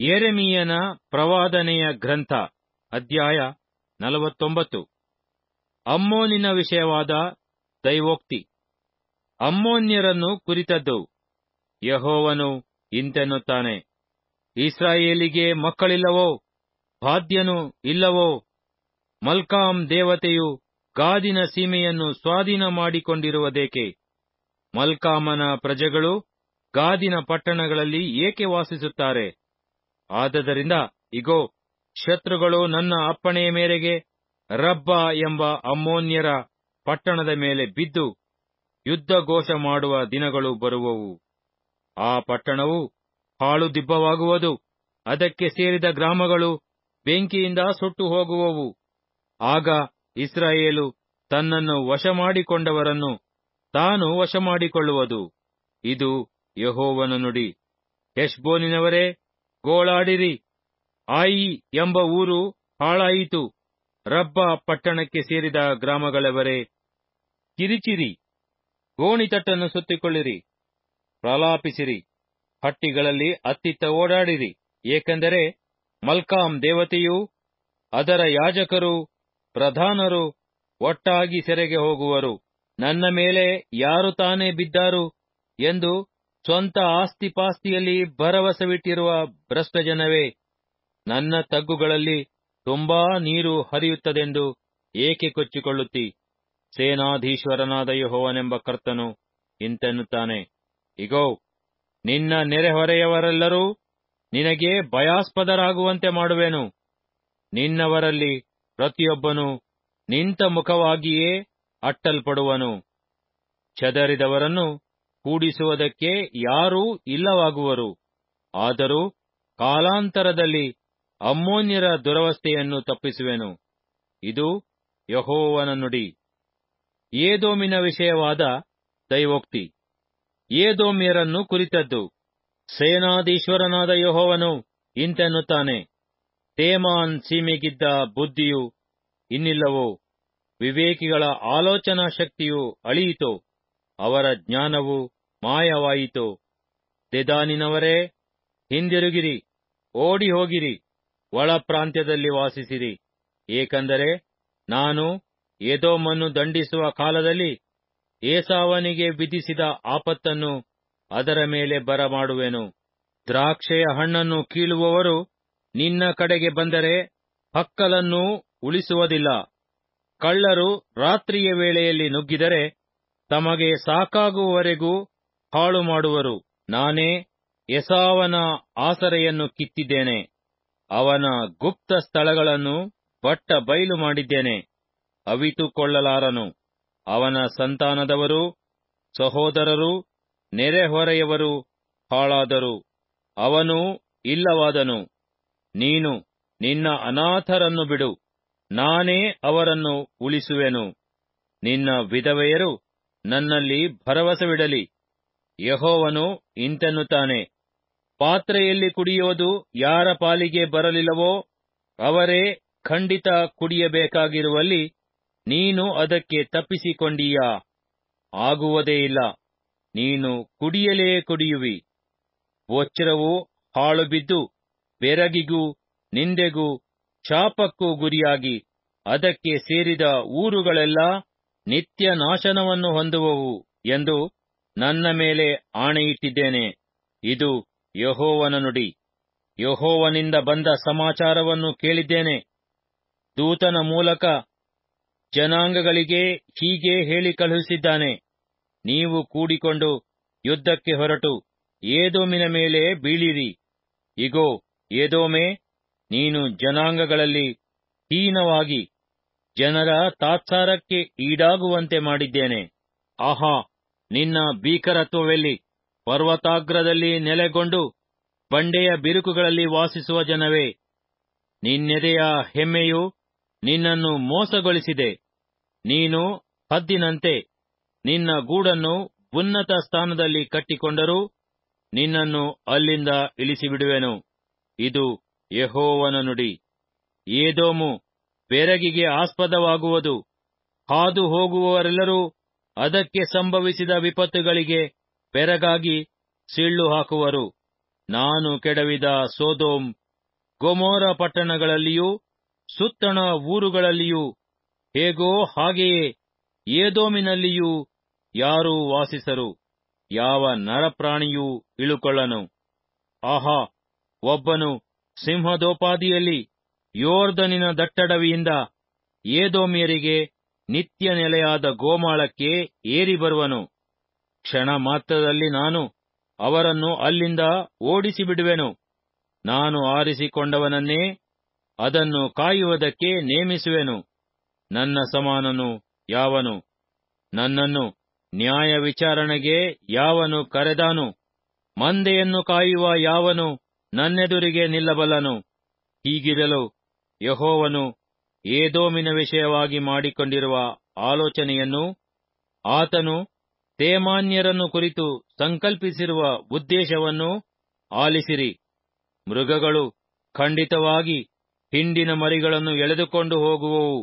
ಯೆರೆಮೀಯನ ಪ್ರವಾದನೆಯ ಗ್ರಂಥ ಅಧ್ಯಾಯ ನಲವತ್ತೊಂಬತ್ತು ಅಮ್ಮೋನಿನ ವಿಷಯವಾದ ದೈವೋಕ್ತಿ ಅಮ್ಮೋನ್ಯರನ್ನು ಕುರಿತದ್ದು ಯಹೋವನು ಇಂತೆನ್ನುತ್ತಾನೆ ಇಸ್ರಾಯೇಲಿಗೆ ಮಕ್ಕಳಿಲ್ಲವೋ ಬಾಧ್ಯನು ಇಲ್ಲವೋ ಮಲ್ಕಾಮ್ ದೇವತೆಯು ಗಾದಿನ ಸೀಮೆಯನ್ನು ಸ್ವಾಧೀನ ಮಾಡಿಕೊಂಡಿರುವುದೇಕೆ ಮಲ್ಕಾಮನ ಪ್ರಜೆಗಳು ಗಾದಿನ ಪಟ್ಟಣಗಳಲ್ಲಿ ಏಕೆ ವಾಸಿಸುತ್ತಾರೆ ಆದದರಿಂದ ಇಗೋ ಶತ್ರುಗಳು ನನ್ನ ಅಪ್ಪಣೆಯ ಮೇರೆಗೆ ರಬ್ಬ ಎಂಬ ಅಮ್ಮೋನ್ಯರ ಪಟ್ಟಣದ ಮೇಲೆ ಬಿದ್ದು ಯುದ್ಧಘೋಷ ಮಾಡುವ ದಿನಗಳು ಬರುವವು ಆ ಪಟ್ಟಣವು ಹಾಳುದಿಬ್ಬವಾಗುವುದು ಅದಕ್ಕೆ ಸೇರಿದ ಗ್ರಾಮಗಳು ಬೆಂಕಿಯಿಂದ ಸುಟ್ಟು ಹೋಗುವವು ಆಗ ಇಸ್ರಾಯೇಲು ತನ್ನನ್ನು ವಶಮಾಡಿಕೊಂಡವರನ್ನು ತಾನು ವಶಮಾಡಿಕೊಳ್ಳುವುದು ಇದು ಯಹೋವನ ನುಡಿ ಹೆಷ್ಬೋನಿನವರೇ ಗೋಳಾಡಿರಿ ಆಯಿ ಎಂಬ ಊರು ಹಾಳಾಯಿತು ರಬ್ಬ ಪಟ್ಟಣಕ್ಕೆ ಸೇರಿದ ಗ್ರಾಮಗಳವರೇ ಕಿರಿಚಿರಿ ಗೋಣಿತಟ್ಟನ್ನು ಸುತ್ತಿಕೊಳ್ಳಿರಿ ಪ್ರಲಾಪಿಸಿರಿ ಹಟ್ಟಿಗಳಲ್ಲಿ ಅತ್ತಿತ್ತ ಓಡಾಡಿರಿ ಏಕೆಂದರೆ ಮಲ್ಕಾಮ್ ದೇವತೆಯೂ ಅದರ ಯಾಜಕರು ಪ್ರಧಾನರು ಒಟ್ಟಾಗಿ ಸೆರೆಗೆ ಹೋಗುವರು ನನ್ನ ಮೇಲೆ ಯಾರು ತಾನೇ ಬಿದ್ದಾರು ಎಂದು ಸ್ವಂತ ಆಸ್ತಿಪಾಸ್ತಿಯಲ್ಲಿ ಭರವಸವಿಟ್ಟಿರುವ ಭ್ರಷ್ಟಜನವೇ ನನ್ನ ತಗ್ಗುಗಳಲ್ಲಿ ತುಂಬಾ ನೀರು ಹರಿಯುತ್ತದೆಂದು ಏಕೆ ಕೊಚ್ಚಿಕೊಳ್ಳುತ್ತಿ ಸೇನಾಧೀಶ್ವರನಾದ ಯಹೋವನೆಂಬ ಕರ್ತನು ಇಂತೆನ್ನುತ್ತಾನೆ ಇಗೋ ನಿನ್ನ ನೆರೆಹೊರೆಯವರೆಲ್ಲರೂ ನಿನಗೆ ಭಯಾಸ್ಪದರಾಗುವಂತೆ ಮಾಡುವೆನು ನಿನ್ನವರಲ್ಲಿ ಪ್ರತಿಯೊಬ್ಬನು ನಿಂತ ಮುಖವಾಗಿಯೇ ಅಟ್ಟಲ್ಪಡುವನು ಚದರಿದವರನ್ನು ಕೂಡಿಸುವುದಕ್ಕೆ ಯಾರೂ ಇಲ್ಲವಾಗುವರು ಆದರೂ ಕಾಲಾಂತರದಲ್ಲಿ ಅಮ್ಮೋನ್ಯರ ದುರವಸ್ಥೆಯನ್ನು ತಪ್ಪಿಸುವೆನು ಇದು ಯಹೋವನ ನುಡಿ ಏದೋಮಿನ ವಿಷಯವಾದ ದೈವೋಕ್ತಿ ಏದೋಮ್ಯರನ್ನು ಕುರಿತದ್ದು ಸೇನಾಧೀಶ್ವರನಾದ ಯಹೋವನು ಇಂತೆನ್ನುತ್ತಾನೆ ತೇಮಾನ್ ಸೀಮೆಗಿದ್ದ ಬುದ್ಧಿಯು ಇನ್ನಿಲ್ಲವೋ ವಿವೇಕಿಗಳ ಆಲೋಚನಾ ಶಕ್ತಿಯು ಅಳಿಯಿತೋ ಅವರ ಜ್ಞಾನವು ಮಾಯವಾಯಿತೋ ದೆದಾನಿನವರೇ ಹಿಂದಿರುಗಿರಿ ಓಡಿ ಹೋಗಿರಿ ಒಳ ಪ್ರಾಂತ್ಯದಲ್ಲಿ ವಾಸಿಸಿರಿ ಏಕೆಂದರೆ ನಾನು ಎದೋಮನ್ನು ದಂಡಿಸುವ ಕಾಲದಲ್ಲಿ ಏಸಾವನಿಗೆ ವಿಧಿಸಿದ ಆಪತ್ತನ್ನು ಅದರ ಮೇಲೆ ಬರಮಾಡುವೆನು ದ್ರಾಕ್ಷೆಯ ಹಣ್ಣನ್ನು ಕೀಳುವವರು ನಿನ್ನ ಕಡೆಗೆ ಬಂದರೆ ಹಕ್ಕಲನ್ನೂ ಉಳಿಸುವುದಿಲ್ಲ ಕಳ್ಳರು ರಾತ್ರಿಯ ವೇಳೆಯಲ್ಲಿ ನುಗ್ಗಿದರೆ ತಮಗೆ ಸಾಕಾಗುವವರೆಗೂ ಹಾಳು ಮಾಡುವರು ನಾನೇ ಎಸಾವನ ಆಸರೆಯನ್ನು ಕಿತ್ತಿದ್ದೇನೆ ಅವನ ಗುಪ್ತ ಸ್ಥಳಗಳನ್ನು ಬಟ್ಟ ಬಯಲು ಮಾಡಿದ್ದೇನೆ ಅವಿತುಕೊಳ್ಳಲಾರನು ಅವನ ಸಂತಾನದವರು ಸಹೋದರರು ನೆರೆಹೊರೆಯವರು ಹಾಳಾದರು ಅವನು ಇಲ್ಲವಾದನು ನೀನು ನಿನ್ನ ಅನಾಥರನ್ನು ಬಿಡು ನಾನೇ ಅವರನ್ನು ಉಳಿಸುವೆನು ನಿನ್ನ ವಿಧವೆಯರು ನನ್ನಲ್ಲಿ ಭರವಸವಿಡಲಿ ಯಹೋವನು ಇಂತೆನ್ನುತ್ತಾನೆ ಪಾತ್ರೆಯಲ್ಲಿ ಕುಡಿಯೋದು ಯಾರ ಪಾಲಿಗೆ ಬರಲಿಲ್ಲವೋ ಅವರೇ ಖಂಡಿತ ಕುಡಿಯಬೇಕಾಗಿರುವಲ್ಲಿ ನೀನು ಅದಕ್ಕೆ ತಪ್ಪಿಸಿಕೊಂಡೀಯಾ ಆಗುವುದೇ ಇಲ್ಲ ನೀನು ಕುಡಿಯಲೇ ಕುಡಿಯುವಿ ವಜ್ರವು ಹಾಳು ಬಿದ್ದು ಬೆರಗಿಗೂ ನಿಂದೆಗೂ ಶಾಪಕ್ಕೂ ಗುರಿಯಾಗಿ ಅದಕ್ಕೆ ಸೇರಿದ ಊರುಗಳೆಲ್ಲ ನಿತ್ಯ ನಾಶನವನ್ನು ಹೊಂದುವವು ಎಂದು ನನ್ನ ಮೇಲೆ ಆಣೆಯಿಟ್ಟಿದ್ದೇನೆ ಇದು ಯಹೋವನ ನುಡಿ ಯಹೋವನಿಂದ ಬಂದ ಸಮಾಚಾರವನ್ನು ಕೇಳಿದ್ದೇನೆ ದೂತನ ಮೂಲಕ ಜನಾಂಗಗಳಿಗೆ ಹೀಗೆ ಹೇಳಿ ಕಳುಹಿಸಿದ್ದಾನೆ ನೀವು ಕೂಡಿಕೊಂಡು ಯುದ್ಧಕ್ಕೆ ಹೊರಟು ಏದೋಮಿನ ಮೇಲೆ ಬೀಳಿರಿ ಇಗೋ ಏದೋಮೆ ನೀನು ಜನಾಂಗಗಳಲ್ಲಿ ಹೀನವಾಗಿ ಜನರ ತಾತ್ಸಾರಕ್ಕೆ ಈಡಾಗುವಂತೆ ಮಾಡಿದ್ದೇನೆ ಆಹಾ ನಿನ್ನ ಭೀಕರತ್ವವೆಲ್ಲಿ ಪರ್ವತಾಗ್ರದಲ್ಲಿ ನೆಲೆಗೊಂಡು ಬಂಡೆಯ ಬಿರುಕುಗಳಲ್ಲಿ ವಾಸಿಸುವ ಜನವೇ ನಿನ್ನೆದೆಯ ಹೆಮ್ಮೆಯು ನಿನ್ನನ್ನು ಮೋಸಗೊಳಿಸಿದೆ ನೀನು ಹದ್ದಿನಂತೆ ನಿನ್ನ ಗೂಡನ್ನು ಉನ್ನತ ಸ್ಥಾನದಲ್ಲಿ ಕಟ್ಟಿಕೊಂಡರೂ ನಿನ್ನನ್ನು ಅಲ್ಲಿಂದ ಇಳಿಸಿಬಿಡುವೆನು ಇದು ಯಹೋವನ ನುಡಿ ಏದೋಮು ಬೆರಗಿಗೆ ಆಸ್ಪದವಾಗುವುದು ಹಾದು ಹೋಗುವವರೆಲ್ಲರೂ ಅದಕ್ಕೆ ಸಂಭವಿಸಿದ ವಿಪತ್ತುಗಳಿಗೆ ಬೆರಗಾಗಿ ಸಿಳ್ಳು ಹಾಕುವರು ನಾನು ಕೆಡವಿದ ಸೋದೋಮ್ ಗೊಮೋರ ಪಟ್ಟಣಗಳಲ್ಲಿಯೂ ಸುತ್ತಣ ಊರುಗಳಲ್ಲಿಯೂ ಹೇಗೋ ಹಾಗೆಯೇ ಏದೋಮಿನಲ್ಲಿಯೂ ಯಾರೂ ವಾಸಿಸರು ಯಾವ ನರಪ್ರಾಣಿಯೂ ಇಳುಕೊಳ್ಳನು ಆಹಾ ಒಬ್ಬನು ಸಿಂಹದೋಪಾದಿಯಲ್ಲಿ ಯೋರ್ಧನಿನ ದಟ್ಟಡವಿಯಿಂದ ಏದೋಮ್ಯರಿಗೆ ನಿತ್ಯ ನೆಲೆಯಾದ ಗೋಮಾಳಕ್ಕೆ ಏರಿ ಬರುವನು ಕ್ಷಣ ಮಾತ್ರದಲ್ಲಿ ನಾನು ಅವರನ್ನು ಅಲ್ಲಿಂದ ಓಡಿಸಿಬಿಡುವೆನು ನಾನು ಆರಿಸಿಕೊಂಡವನನ್ನೇ ಅದನ್ನು ಕಾಯುವುದಕ್ಕೆ ನೇಮಿಸುವೆನು ನನ್ನ ಸಮಾನನು ಯಾವನು ನನ್ನನ್ನು ನ್ಯಾಯ ವಿಚಾರಣೆಗೆ ಯಾವನು ಕರೆದಾನು ಮಂದೆಯನ್ನು ಕಾಯುವ ಯಾವನು ನನ್ನೆದುರಿಗೆ ನಿಲ್ಲಬಲ್ಲನು ಹೀಗಿರಲು ಯಹೋವನು ಏದೋಮಿನ ವಿಷಯವಾಗಿ ಮಾಡಿಕೊಂಡಿರುವ ಆಲೋಚನೆಯನ್ನು ಆತನು ತೇಮಾನ್ಯರನ್ನು ಕುರಿತು ಸಂಕಲ್ಪಿಸಿರುವ ಉದ್ದೇಶವನ್ನು ಆಲಿಸಿರಿ ಮೃಗಗಳು ಖಂಡಿತವಾಗಿ ಹಿಂಡಿನ ಮರಿಗಳನ್ನು ಎಳೆದುಕೊಂಡು ಹೋಗುವವು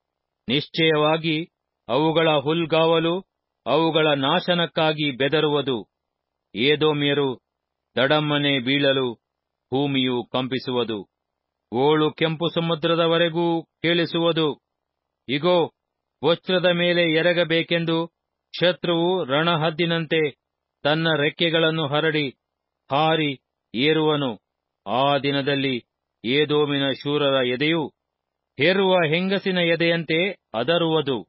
ನಿಶ್ಚಯವಾಗಿ ಅವುಗಳ ಹುಲ್ಗಾವಲು ಅವುಗಳ ನಾಶನಕ್ಕಾಗಿ ಬೆದರುವುದು ಏದೋಮ್ಯರು ದಡಮ್ಮನೆ ಬೀಳಲು ಭೂಮಿಯು ಕಂಪಿಸುವುದು ಗೋಳು ಕೆಂಪು ಸಮುದ್ರದವರೆಗೂ ಕೇಳಿಸುವುದು ಇಗೋ ವಜ್ರದ ಮೇಲೆ ಎರಗಬೇಕೆಂದು ಶತ್ರುವು ರಣಹದ್ದಿನಂತೆ ತನ್ನ ರೆಕ್ಕೆಗಳನ್ನು ಹರಡಿ ಹಾರಿ ಏರುವನು ಆ ದಿನದಲ್ಲಿ ಏದೋಮಿನ ಶೂರರ ಎದೆಯು ಹೆರುವ ಹೆಂಗಸಿನ ಎದೆಯಂತೆ ಅದರುವುದು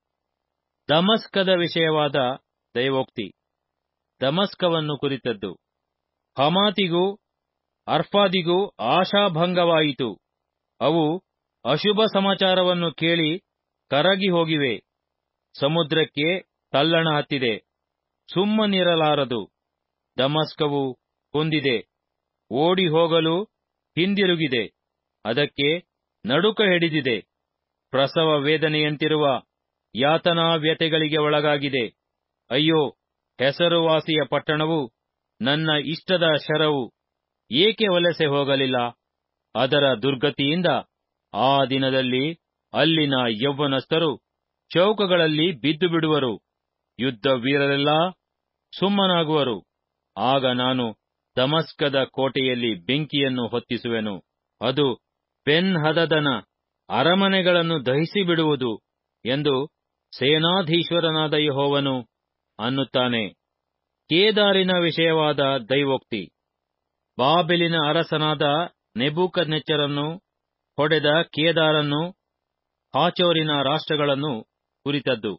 ದಮಸ್ಕದ ವಿಷಯವಾದ ದೈವೋಕ್ತಿ ದಮಸ್ಕವನ್ನು ಕುರಿತದ್ದು ಹಮಾತಿಗೂ ಅರ್ಫಾದಿಗೂ ಆಶಾಭಂಗವಾಯಿತು ಅವು ಅಶುಭ ಸಮಾಚಾರವನ್ನು ಕೇಳಿ ಕರಗಿ ಹೋಗಿವೆ ಸಮುದ್ರಕ್ಕೆ ತಲ್ಲಣ ಹತ್ತಿದೆ ಸುಮ್ಮನಿರಲಾರದು ದಮಸ್ಕವು ಕುಂದಿದೆ ಓಡಿ ಹೋಗಲು ಹಿಂದಿರುಗಿದೆ ಅದಕ್ಕೆ ನಡುಕ ಹಿಡಿದಿದೆ ಪ್ರಸವ ವೇದನೆಯಂತಿರುವ ಯಾತನಾ ವ್ಯತೆಗಳಿಗೆ ಒಳಗಾಗಿದೆ ಅಯ್ಯೋ ಹೆಸರುವಾಸಿಯ ಪಟ್ಟಣವು ನನ್ನ ಇಷ್ಟದ ಶರವು ಏಕೆ ವಲಸೆ ಹೋಗಲಿಲ್ಲ ಅದರ ದುರ್ಗತಿಯಿಂದ ಆ ದಿನದಲ್ಲಿ ಅಲ್ಲಿನ ಯೌವನಸ್ಥರು ಚೌಕಗಳಲ್ಲಿ ಬಿದ್ದು ಬಿಡುವರು ಯುದ್ಧ ವೀರರೆಲ್ಲ ಸುಮ್ಮನಾಗುವರು ಆಗ ನಾನು ದಮಸ್ಕದ ಕೋಟೆಯಲ್ಲಿ ಬೆಂಕಿಯನ್ನು ಹೊತ್ತಿಸುವೆನು ಅದು ಬೆನ್ ಹದದನ ಅರಮನೆಗಳನ್ನು ದಹಿಸಿ ಬಿಡುವುದು ಎಂದು ಸೇನಾಧೀಶ್ವರನಾದ ಯಹೋವನು ಅನ್ನುತ್ತಾನೆ ಕೇದಾರಿನ ವಿಷಯವಾದ ದೈವೋಕ್ತಿ ಬಾಬೆಲಿನ ಅರಸನಾದ ನೆಬೂಕದ್ನೆಚ್ಚರನ್ನು ಹೊಡೆದ ಕೇದಾರನ್ನು ಹಾಚೋರಿನ ರಾಷ್ಟ್ರಗಳನ್ನು ಕುರಿತದ್ದು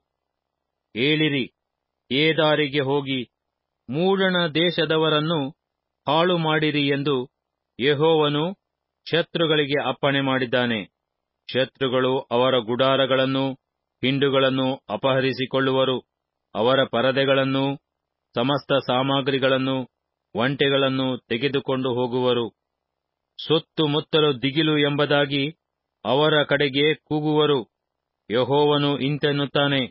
ಏಳಿರಿ ಕೇದಾರಿಗೆ ಹೋಗಿ ಮೂಡಣ ದೇಶದವರನ್ನು ಹಾಳು ಮಾಡಿರಿ ಎಂದು ಯಹೋವನು ಶತ್ರುಗಳಿಗೆ ಅಪ್ಪಣೆ ಮಾಡಿದ್ದಾನೆ ಶತ್ರುಗಳು ಅವರ ಗುಡಾರಗಳನ್ನು ಹಿಂಡುಗಳನ್ನು ಅಪಹರಿಸಿಕೊಳ್ಳುವರು ಅವರ ಪರದೆಗಳನ್ನು ಸಮಸ್ತ ಸಾಮಗ್ರಿಗಳನ್ನು ಒಂಟೆಗಳನ್ನು ತೆಗೆದುಕೊಂಡು ಹೋಗುವರು ಸುತ್ತುಮುತ್ತಲು ದಿಗಿಲು ಎಂಬುದಾಗಿ ಅವರ ಕಡೆಗೆ ಕೂಗುವರು ಯಹೋವನು ಇಂತೆನ್ನುತ್ತಾನೆ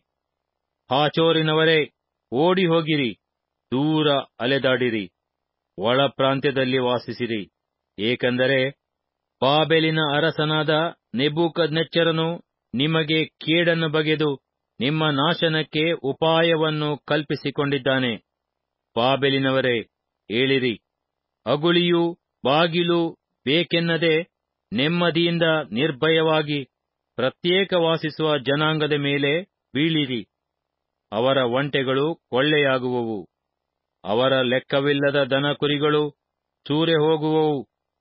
ಹಾಚೋರಿನವರೇ ಓಡಿ ಹೋಗಿರಿ ದೂರ ಅಲೆದಾಡಿರಿ ಒಳ ಪ್ರಾಂತ್ಯದಲ್ಲಿ ವಾಸಿಸಿರಿ ಏಕೆಂದರೆ ಬಾಬೆಲಿನ ಅರಸನಾದ ನೆಬೂಕದ್ನೆಚ್ಚರನು ನಿಮಗೆ ಕೇಡನ್ನು ಬಗೆದು ನಿಮ್ಮ ನಾಶನಕ್ಕೆ ಉಪಾಯವನ್ನು ಕಲ್ಪಿಸಿಕೊಂಡಿದ್ದಾನೆ ಬಾಬೆಲಿನವರೇ ಏಳಿರಿ ಅಗುಳಿಯೂ ಬಾಗಿಲು ಬೇಕೆನ್ನದೆ ನೆಮ್ಮದಿಯಿಂದ ನಿರ್ಭಯವಾಗಿ ಪ್ರತ್ಯೇಕ ವಾಸಿಸುವ ಜನಾಂಗದ ಮೇಲೆ ಬೀಳಿರಿ ಅವರ ಒಂಟೆಗಳು ಕೊಳ್ಳೆಯಾಗುವವು ಅವರ ಲೆಕ್ಕವಿಲ್ಲದ ದನ ಕುರಿಗಳು ಸೂರೆ ಹೋಗುವವು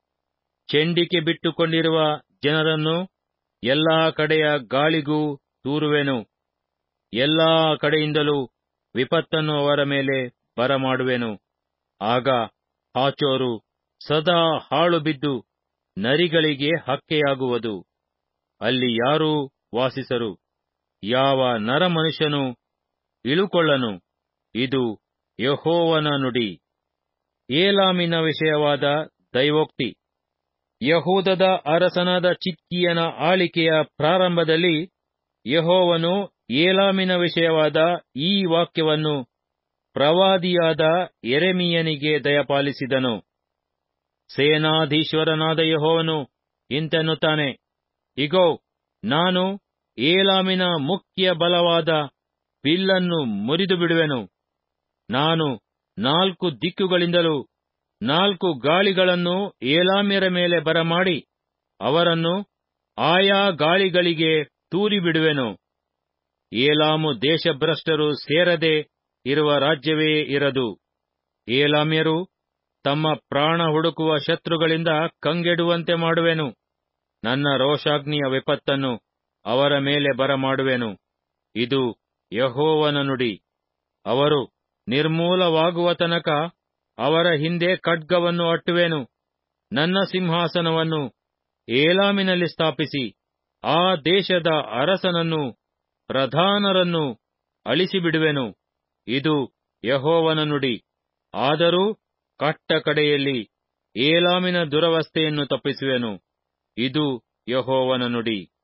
ಚೆಂಡಿಕೆ ಬಿಟ್ಟುಕೊಂಡಿರುವ ಜನರನ್ನು ಎಲ್ಲಾ ಕಡೆಯ ಗಾಳಿಗೂ ತೂರುವೆನು ಎಲ್ಲಾ ಕಡೆಯಿಂದಲೂ ವಿಪತ್ತನ್ನು ಅವರ ಮೇಲೆ ಬರಮಾಡುವೆನು ಆಗ ಹಾಚೋರು ಸದಾ ಹಾಳು ಬಿದ್ದು ನರಿಗಳಿಗೆ ಹಕ್ಕೆಯಾಗುವುದು ಅಲ್ಲಿ ಯಾರೂ ವಾಸಿಸರು ಯಾವ ನರಮನುಷ್ಯನೂ ಇಳುಕೊಳ್ಳನು ಇದು ಯಹೋವನ ನುಡಿ ಏಲಾಮಿನ ವಿಷಯವಾದ ದೈವೋಕ್ತಿ ಯಹೂದದ ಅರಸನಾದ ಚಿದ್ಕೀಯನ ಆಳಿಕೆಯ ಪ್ರಾರಂಭದಲ್ಲಿ ಯಹೋವನು ಏಲಾಮಿನ ವಿಷಯವಾದ ಈ ವಾಕ್ಯವನ್ನು ಪ್ರವಾದಿಯಾದ ಎರೆಮೀಯನಿಗೆ ದಯಪಾಲಿಸಿದನು ಸೇನಾಧೀಶ್ವರನಾದ ಯಹೋವನು ಇಂತೆನ್ನುತ್ತಾನೆ ಇಗೋ ನಾನು ಏಲಾಮಿನ ಮುಖ್ಯ ಬಲವಾದ ಬಿಲ್ಲನ್ನು ಮುರಿದು ಬಿಡುವೆನು ನಾನು ನಾಲ್ಕು ದಿಕ್ಕುಗಳಿಂದಲೂ ನಾಲ್ಕು ಗಾಳಿಗಳನ್ನು ಏಲಾಮ್ಯರ ಮೇಲೆ ಬರಮಾಡಿ ಅವರನ್ನು ಆಯಾ ಗಾಳಿಗಳಿಗೆ ತೂರಿಬಿಡುವೆನು ಏಲಾಮು ದೇಶಭ್ರಷ್ಟರು ಸೇರದೆ ಇರುವ ರಾಜ್ಯವೇ ಇರದು ಏಲಾಮ್ಯರು ತಮ್ಮ ಪ್ರಾಣ ಹುಡುಕುವ ಶತ್ರುಗಳಿಂದ ಕಂಗೆಡುವಂತೆ ಮಾಡುವೆನು ನನ್ನ ರೋಷಾಗ್ನಿಯ ವಿಪತ್ತನ್ನು ಅವರ ಮೇಲೆ ಬರಮಾಡುವೆನು ಇದು ಯಹೋವನ ನುಡಿ ಅವರು ನಿರ್ಮೂಲವಾಗುವ ತನಕ ಅವರ ಹಿಂದೆ ಖಡ್ಗವನ್ನು ಅಟ್ಟುವೆನು ನನ್ನ ಸಿಂಹಾಸನವನ್ನು ಏಲಾಮಿನಲ್ಲಿ ಸ್ಥಾಪಿಸಿ ಆ ದೇಶದ ಅರಸನನ್ನು ಪ್ರಧಾನರನ್ನು ಅಳಿಸಿಬಿಡುವೆನು ಇದು ಯಹೋವನ ನುಡಿ ಆದರೂ ಕಟ್ಟ ಕಡೆಯಲ್ಲಿ ಏಲಾಮಿನ ದುರವಸ್ಥೆಯನ್ನು ತಪ್ಪಿಸುವೆನು ಇದು ಯಹೋವನ ನುಡಿ